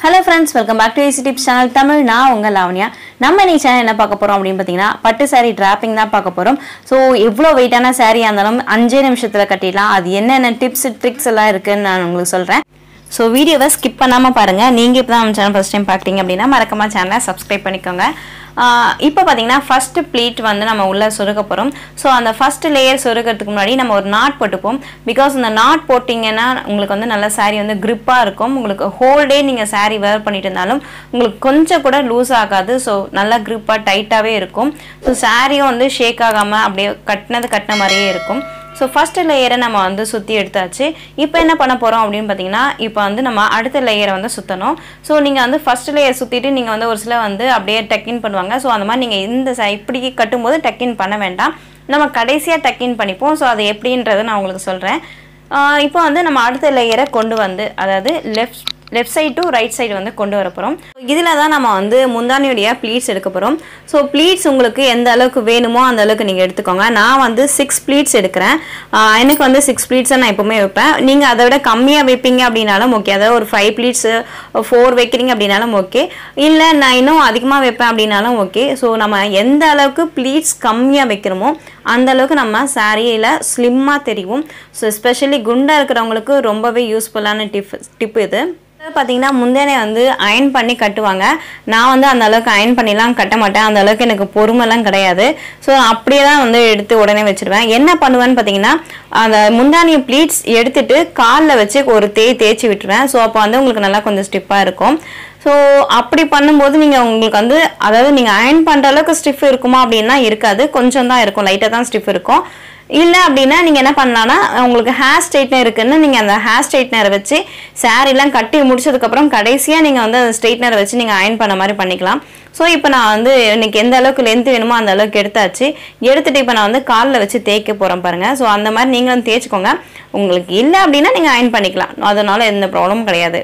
hello friends welcome back to AC tips channel Tamil நான் உங்கள் லாவண்யா நம்ம இன்னைக்கு சேனல் என்ன பார்க்க போகிறோம் அப்படின்னு பார்த்தீங்கன்னா பட்டு saree டிராப்பிங் தான் பார்க்க போகிறோம் ஸோ எவ்வளோ வெயிட்டான சாரியாக இருந்தாலும் அஞ்சே நிமிஷத்தில் கட்டிடலாம் அது என்னென்ன டிப்ஸ் ட்ரிக்ஸ் எல்லாம் இருக்குன்னு நான் உங்களுக்கு சொல்கிறேன் ஸோ வீடியோவை ஸ்கிப் பண்ணாமல் பாருங்கள் நீங்கள் இப்போ தான் நம்ம சேனல் ஃபஸ்ட் டைம் பார்க்குறீங்க அப்படின்னா மறக்காம சேனலை சப்ஸ்கிரைப் பண்ணிக்கோங்க இப்போ பார்த்தீங்கன்னா ஃபஸ்ட்டு ப்ளீட் வந்து நம்ம உள்ளே சொருக போகிறோம் ஸோ அந்த ஃபஸ்ட்டு லேயர் சொருகிறதுக்கு முன்னாடி நம்ம ஒரு நாட் போட்டுப்போம் பிகாஸ் இந்த நாட் போட்டிங்கன்னா உங்களுக்கு வந்து நல்ல saree வந்து grip-ஆ இருக்கும் உங்களுக்கு ஹோல் டே நீங்கள் saree வேர் பண்ணிட்டு இருந்தாலும் உங்களுக்கு கொஞ்சம் கூட லூஸ் ஆகாது ஸோ நல்லா grip-ஆ டைட்டாகவே இருக்கும் ஸோ சாரியும் வந்து ஷேக் ஆகாமல் அப்படியே கட்டினது கட்டின மாதிரியே இருக்கும் ஸோ ஃபஸ்ட்டு லேயரை நம்ம வந்து சுற்றி எடுத்தாச்சு இப்போ என்ன பண்ண போகிறோம் அப்படின்னு பார்த்தீங்கன்னா இப்போ வந்து நம்ம அடுத்த லேயரை வந்து சுற்றணும் ஸோ நீங்கள் வந்து ஃபஸ்ட் லேயர் சுற்றிட்டு நீங்கள் வந்து ஒரு சில வந்து அப்படியே டக்கின் பண்ணுவாங்க ஸோ அந்த மாதிரி நீங்கள் இந்த ச இப்படி கட்டும்போது டக்கின் பண்ண வேண்டாம் நம்ம கடைசியாக டக்கின் பண்ணிப்போம் ஸோ அது எப்படின்றத நான் உங்களுக்கு சொல்கிறேன் இப்போ வந்து நம்ம அடுத்த லேயரை கொண்டு வந்து அதாவது left left side to right side வந்து கொண்டு வர போகிறோம் இதில் தான் நம்ம வந்து முந்தானியுடைய ப்ளீட்ஸ் எடுக்க போகிறோம் ஸோ ப்ளீட்ஸ் உங்களுக்கு எந்த அளவுக்கு வேணுமோ அந்த அளவுக்கு நீங்கள் எடுத்துக்கோங்க நான் வந்து சிக்ஸ் ப்ளீட்ஸ் எடுக்கிறேன் ஆஹ் எனக்கு வந்து சிக்ஸ் ப்ளீட்ஸை நான் எப்போவுமே வைப்பேன் நீங்கள் அதை விட கம்மியாக வைப்பீங்க அப்படின்னாலும் ஓகே அதாவது ஒரு ஃபைவ் ப்ளீட்ஸு ஃபோர் வைக்கிறீங்க அப்படின்னாலும் ஓகே இல்லை நான் இன்னும் அதிகமாக வைப்பேன் அப்படின்னாலும் ஓகே ஸோ நம்ம எந்த அளவுக்கு ப்ளீட்ஸ் கம்மியாக வைக்கிறோமோ அந்த அளவுக்கு நம்ம சாரியில் ஸ்லிம்மாக தெரியும் ஸோ எஸ்பெஷலி குண்டாக இருக்கிறவங்களுக்கு ரொம்பவே யூஸ்ஃபுல்லான டிப் டிப் இது பார்த்தீங்கன்னா முந்தேனே வந்து அயன் பண்ணி கட்டுவாங்க நான் வந்து அந்த அளவுக்கு அயன் பண்ணிலாம் கட்ட மாட்டேன் அந்த அளவுக்கு எனக்கு பொறுமைலாம் கிடையாது ஸோ அப்படியே தான் வந்து எடுத்து உடனே வச்சிருவேன் என்ன பண்ணுவேன்னு பார்த்தீங்கன்னா அந்த முந்தானி ப்ளீட்ஸ் எடுத்துட்டு காலில் வச்சு ஒரு தேய் தேய்ச்சி விட்டுருவேன் ஸோ அப்போ வந்து உங்களுக்கு நல்லா கொஞ்சம் ஸ்டிப்பாக இருக்கும் ஸோ அப்படி பண்ணும்போது நீங்கள் உங்களுக்கு வந்து அதாவது நீங்கள் அயன் பண்ணுற அளவுக்கு ஸ்டிஃப் இருக்குமா அப்படின்னா இருக்காது கொஞ்சம் தான் இருக்கும் லைட்டாக தான் ஸ்டிஃப் இருக்கும் இல்லை அப்படின்னா நீங்கள் என்ன பண்ணலான்னா உங்களுக்கு ஹேர் ஸ்ட்ரைட்னர் இருக்குன்னு நீங்கள் அந்த ஹேர் ஸ்ட்ரைட்னரை வச்சு சாரீலாம் கட்டி முடிச்சதுக்கப்புறம் கடைசியாக நீங்கள் வந்து அந்த ஸ்ட்ரைட்னரை வச்சு நீங்கள் அயன் பண்ண மாதிரி பண்ணிக்கலாம் ஸோ இப்போ நான் வந்து எனக்கு எந்த அளவுக்கு லென்த் வேணுமோ அந்த அளவுக்கு எடுத்தாச்சு எடுத்துட்டு இப்போ நான் வந்து காலில் வச்சு தேய்க்க போகிறேன் பாருங்கள் ஸோ அந்த மாதிரி நீங்களும் தேய்ச்சிக்கோங்க உங்களுக்கு இல்லை அப்படின்னா நீங்கள் அயன் பண்ணிக்கலாம் அதனால எந்த ப்ராப்ளமும் கிடையாது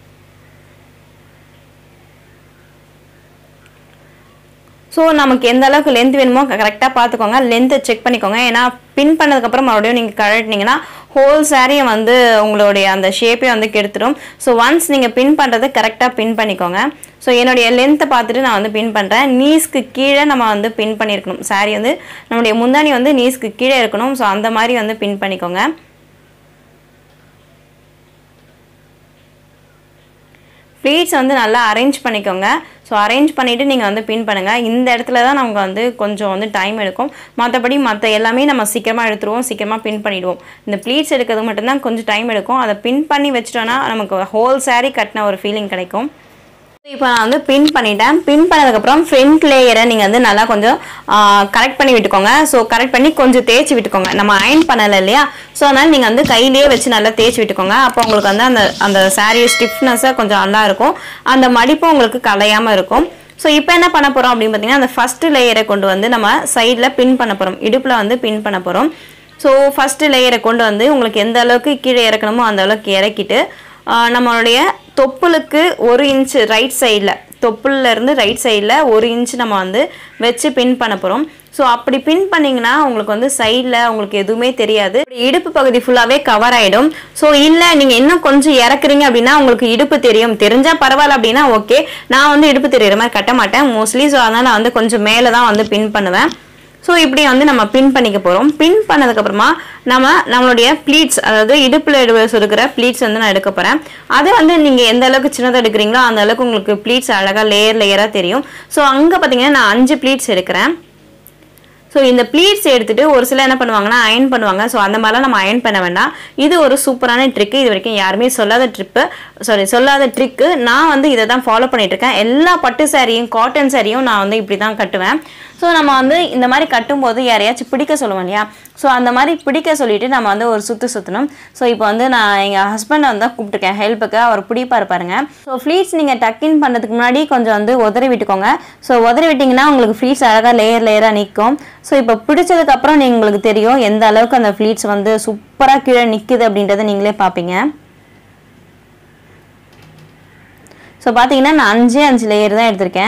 ஸோ நமக்கு எந்த அளவுக்கு லென்த் வேணுமோ கரெக்டாக பார்த்துக்கோங்க லென்த்தை செக் பண்ணிக்கோங்க ஏன்னா பின் பண்ணதுக்கப்புறம் மறுபடியும் நீங்கள் கழட்டினீங்கன்னா ஹோல் சாரியை வந்து உங்களுடைய அந்த ஷேப்பே வந்து கெடுத்துடும் ஸோ ஒன்ஸ் நீங்கள் பின் பண்ணுறதை கரெக்டாக பின் பண்ணிக்கோங்க ஸோ என்னுடைய லென்த்தை பார்த்துட்டு நான் வந்து பின் பண்ணுறேன் நீஸ்க்கு கீழே நம்ம வந்து பின் பண்ணியிருக்கணும் சாரி வந்து நம்முடைய முந்தானி வந்து நீஸ்க்கு கீழே இருக்கணும் ஸோ அந்த மாதிரி வந்து பின் பண்ணிக்கோங்க ப்ளீட்ஸ் வந்து நல்லா அரேஞ்ச் பண்ணிக்கோங்க ஸோ அரேஞ்ச் பண்ணிவிட்டு நீங்கள் வந்து பின் பண்ணுங்கள் இந்த இடத்துல தான் நமக்கு வந்து கொஞ்சம் வந்து டைம் எடுக்கும் மற்றபடி மற்ற எல்லாமே நம்ம சீக்கிரமாக எடுத்துருவோம் சீக்கிரமாக பின் பண்ணிவிடுவோம் இந்த ப்ளீட்ஸ் எடுக்கிறது மட்டும்தான் கொஞ்சம் டைம் எடுக்கும் அதை பின் பண்ணி வச்சிட்டோன்னா நமக்கு ஹோல் saree கட்டின ஒரு ஃபீலிங் கிடைக்கும் இப்போ நான் வந்து பின் பண்ணிட்டேன் பின் பண்ணதுக்கப்புறம் ஃப்ரண்ட் லேயரை நீங்கள் வந்து நல்லா கொஞ்சம் கரெக்ட் பண்ணி விட்டுக்கோங்க ஸோ கரெக்ட் பண்ணி கொஞ்சம் தேய்ச்சி விட்டுக்கோங்க நம்ம அயன் பண்ணலை இல்லையா ஸோ அதனால் நீங்கள் வந்து கையிலேயே வச்சு நல்லா தேய்ச்சி விட்டுக்கோங்க அப்போ உங்களுக்கு வந்து அந்த அந்த சாரீ ஸ்டிஃப்னஸாக கொஞ்சம் நல்லா இருக்கும் அந்த மடிப்பும் உங்களுக்கு கலையாமல் இருக்கும் ஸோ இப்போ என்ன பண்ண போகிறோம் அப்படின்னு பார்த்தீங்கன்னா அந்த ஃபஸ்ட்டு லேயரை கொண்டு வந்து நம்ம சைடில் பின் பண்ண போகிறோம் இடுப்பில் வந்து பின் பண்ண போகிறோம் ஸோ ஃபஸ்ட்டு லேயரை கொண்டு வந்து உங்களுக்கு எந்த அளவுக்கு கீழே இறக்கணுமோ அந்த அளவுக்கு இறக்கிட்டு ஆஹ் நம்மளுடைய தொப்புளுக்கு ஒரு இன்ச் ரைட் சைடில் தொப்புளில் இருந்து ரைட் சைடில் ஒரு இன்ச் நம்ம வந்து வச்சு பின் பண்ண போகிறோம் ஸோ அப்படி பின் பண்ணிங்கன்னா உங்களுக்கு வந்து சைடில் உங்களுக்கு எதுவுமே தெரியாது இப்படி இடுப்பு பகுதி ஃபுல்லாகவே கவர் ஆகிடும் ஸோ இல்லை நீங்கள் இன்னும் கொஞ்சம் இறக்குறீங்க அப்படின்னா உங்களுக்கு இடுப்பு தெரியும் தெரிஞ்சால் பரவாயில்ல அப்படின்னா ஓகே நான் வந்து இடுப்பு தெரியுற மாதிரி கட்ட மாட்டேன் மோஸ்ட்லி ஸோ அதனால் நான் வந்து கொஞ்சம் மேலே தான் வந்து பின் பண்ணுவேன் ஸோ இப்படி வந்து நம்ம பின் பண்ணிக்க போகிறோம் பின் பண்ணதுக்கப்புறமா நம்ம நம்மளுடைய ப்ளீட்ஸ் அதாவது இடுப்பில் இருக்கிற ப்ளீட்ஸ் வந்து நான் எடுக்க போகிறேன் அதை வந்து நீங்கள் எந்த அளவுக்கு சின்னதாக எடுக்கிறீங்களோ அந்த அளவுக்கு உங்களுக்கு ப்ளீட்ஸ் அழகாக லேயர் லேயராக தெரியும் ஸோ அங்கே பார்த்தீங்கன்னா நான் அஞ்சு ப்ளீட்ஸ் எடுக்கிறேன் ஸோ இந்த ப்ளீட்ஸ் எடுத்துட்டு ஒரு சில என்ன பண்ணுவாங்கன்னா அயன் பண்ணுவாங்க ஸோ அந்த மாதிரிலாம் நம்ம அயன் பண்ண வேண்டாம் இது ஒரு சூப்பரான ட்ரிக்கு இது வரைக்கும் யாருமே சொல்லாத ட்ரிப்பு சாரி சொல்லாத ட்ரிக்கு நான் வந்து இதை தான் ஃபாலோ பண்ணிட்டு இருக்கேன் எல்லா பட்டு சாரியும் காட்டன் சாரியும் நான் வந்து இப்படி தான் கட்டுவேன் ஸோ நம்ம வந்து இந்த மாதிரி கட்டும்போது யாரையாச்சும் பிடிக்க சொல்லுவோம் இல்லையா ஸோ அந்த மாதிரி பிடிக்க சொல்லிட்டு நம்ம வந்து ஒரு சுற்று சுற்றணும் ஸோ இப்போ வந்து நான் எங்கள் ஹஸ்பண்டை வந்து தான் கூப்பிட்டுருக்கேன் ஹெல்ப்புக்கு அவர் பிடிப்பார் பாருங்க ஸோ ஃப்ளீட்ஸ் நீங்கள் டக்கின் பண்ணுறதுக்கு முன்னாடி கொஞ்சம் வந்து உதறி விட்டுக்கோங்க ஸோ உதறி விட்டிங்கன்னா உங்களுக்கு ஃப்ளீட்ஸ் அழகாக லேயர் லேயராக நிற்கும் ஸோ இப்போ பிடிச்சதுக்கப்புறம் நீ உங்களுக்கு தெரியும் எந்த அளவுக்கு அந்த ஃப்ளீட்ஸ் வந்து சூப்பராக கீழே நிற்குது அப்படின்றத நீங்களே பார்ப்பீங்க ஸோ பார்த்தீங்கன்னா நான் அஞ்சே அஞ்சு லேயர் தான் எடுத்திருக்கேன்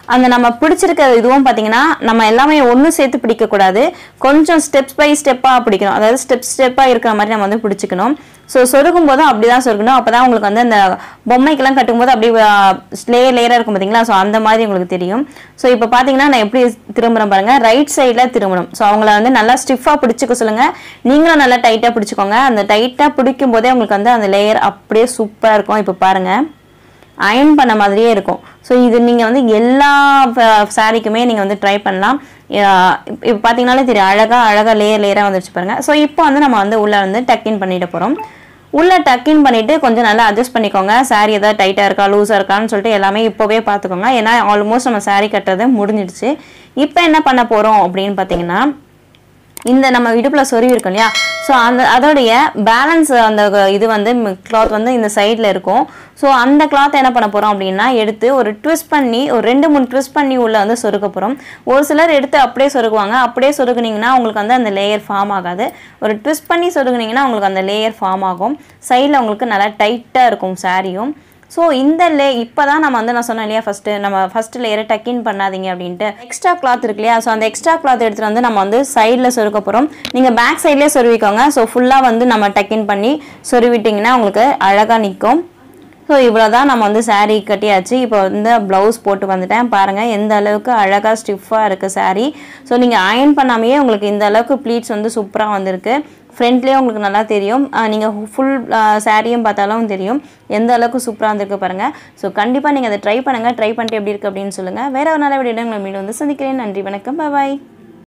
அந்த நம்ம பிடிச்சிருக்க இதுவும் பார்த்தீங்கன்னா நம்ம எல்லாமே ஒன்று சேர்த்து பிடிக்கக்கூடாது கொஞ்சம் ஸ்டெப்ஸ் பை ஸ்டெப்பாக பிடிக்கணும் அதாவது ஸ்டெப் ஸ்டெப்பாக இருக்கிற மாதிரி நம்ம வந்து பிடிச்சிக்கணும் ஸோ சொருகும் போதும் அப்படி தான் சொருகணும் அப்போ தான் உங்களுக்கு வந்து அந்த பொம்மைக்கெல்லாம் கட்டும்போது அப்படியே லேயர் லேயராக இருக்கும் பார்த்தீங்களா ஸோ அந்த மாதிரி உங்களுக்கு தெரியும் ஸோ இப்போ பார்த்தீங்கன்னா நான் எப்படி திரும்புகிறேன் பாருங்கள் ரைட் சைடில் திரும்பணும் ஸோ அவங்கள வந்து நல்லா ஸ்டிஃபாக பிடிச்சிக்க சொல்லுங்கள் நீங்களும் நல்லா டைட்டாக பிடிச்சிக்கோங்க அந்த டைட்டாக பிடிக்கும் போதே உங்களுக்கு வந்து அந்த லேயர் அப்படியே சூப்பராக இருக்கும் இப்போ பாருங்கள் அயன் பண்ண மாதிரியே இருக்கும் ஸோ இது நீங்கள் வந்து எல்லா சாரீக்குமே நீங்கள் வந்து ட்ரை பண்ணலாம் இப்போ பார்த்தீங்கனாலே தெரியும் அழகாக அழகாக லேயர் லேயராக வந்துருச்சு பாருங்கள் ஸோ இப்போ வந்து நம்ம வந்து உள்ளே வந்து டக்கின் பண்ணிட்டு போகிறோம் உள்ளே டக்கின் பண்ணிவிட்டு கொஞ்சம் நல்லா அட்ஜஸ்ட் பண்ணிக்கோங்க saree ஏதாவது டைட்டாக இருக்கா லூஸாக இருக்கான்னு சொல்லிட்டு எல்லாமே இப்போவே பார்த்துக்கோங்க ஏன்னா ஆல்மோஸ்ட் நம்ம saree கட்டுறது முடிஞ்சிடுச்சு இப்போ என்ன பண்ண போகிறோம் அப்படின்னு பார்த்தீங்கன்னா இந்த நம்ம இடுப்பில் சொருவி இருக்கும் இல்லையா ஸோ அந்த அதோடைய பேலன்ஸ் அந்த இது வந்து கிளாத் வந்து இந்த சைடில் இருக்கும் ஸோ அந்த கிளாத் என்ன பண்ண போகிறோம் அப்படின்னா எடுத்து ஒரு ட்விஸ்ட் பண்ணி ஒரு ரெண்டு மூணு ட்விஸ்ட் பண்ணி உள்ள வந்து சொருக்க போகிறோம் ஒரு சிலர் எடுத்து அப்படியே சொருகுவாங்க அப்படியே சொருகுனீங்கன்னா உங்களுக்கு வந்து அந்த லேயர் ஃபார்ம் ஆகாது ஒரு ட்விஸ்ட் பண்ணி சொருகுனீங்கன்னா உங்களுக்கு அந்த லேயர் ஃபார்ம் ஆகும் சைடில் உங்களுக்கு நல்லா டைட்டாக இருக்கும் சாரியும் ஸோ இந்த லே இப்போ தான் நம்ம வந்து நான் சொன்னேன் இல்லையா ஃபஸ்ட்டு நம்ம ஃபஸ்ட் லேயரை டக்கின் பண்ணாதீங்க அப்படின்ட்டு எக்ஸ்ட்ரா கிளாத் இருக்கு இல்லையா ஸோ அந்த எக்ஸ்ட்ரா கிளாத் எடுத்துகிட்டு வந்து நம்ம வந்து சைடில் சொருக்க போகிறோம் நீங்கள் பேக் சைட்லேயே சொருவிக்கோங்க ஸோ ஃபுல்லாக வந்து நம்ம டக்கின் பண்ணி சொருவிட்டிங்கன்னா உங்களுக்கு அழகாக நிற்கும் ஸோ இவ்வளோ தான் நம்ம வந்து saree கட்டியாச்சு இப்போ வந்து ப்ளவுஸ் போட்டு வந்துட்டேன் பாருங்கள் எந்த அளவுக்கு அழகாக ஸ்டிஃபாக இருக்குது saree ஸோ நீங்கள் அயன் பண்ணாமையே உங்களுக்கு இந்த அளவுக்கு ப்ளீட்ஸ் வந்து சூப்பராக வந்திருக்கு ஃப்ரண்ட்லேயே உங்களுக்கு நல்லா தெரியும் நீங்கள் ஃபுல் சாரியும் பார்த்தாலும் தெரியும் எந்த அளவுக்கு சூப்பராக வந்திருக்கு பாருங்கள் ஸோ கண்டிப்பாக நீங்கள் அதை ட்ரை பண்ணுங்கள் ட்ரை பண்ணிட்டு எப்படி இருக்குது அப்படின்னு சொல்லுங்கள் வேறு ஒரு நல்ல வீடியோ உங்களை மீண்டும் வந்து சந்திக்கிறேன் நன்றி வணக்கம் பாய்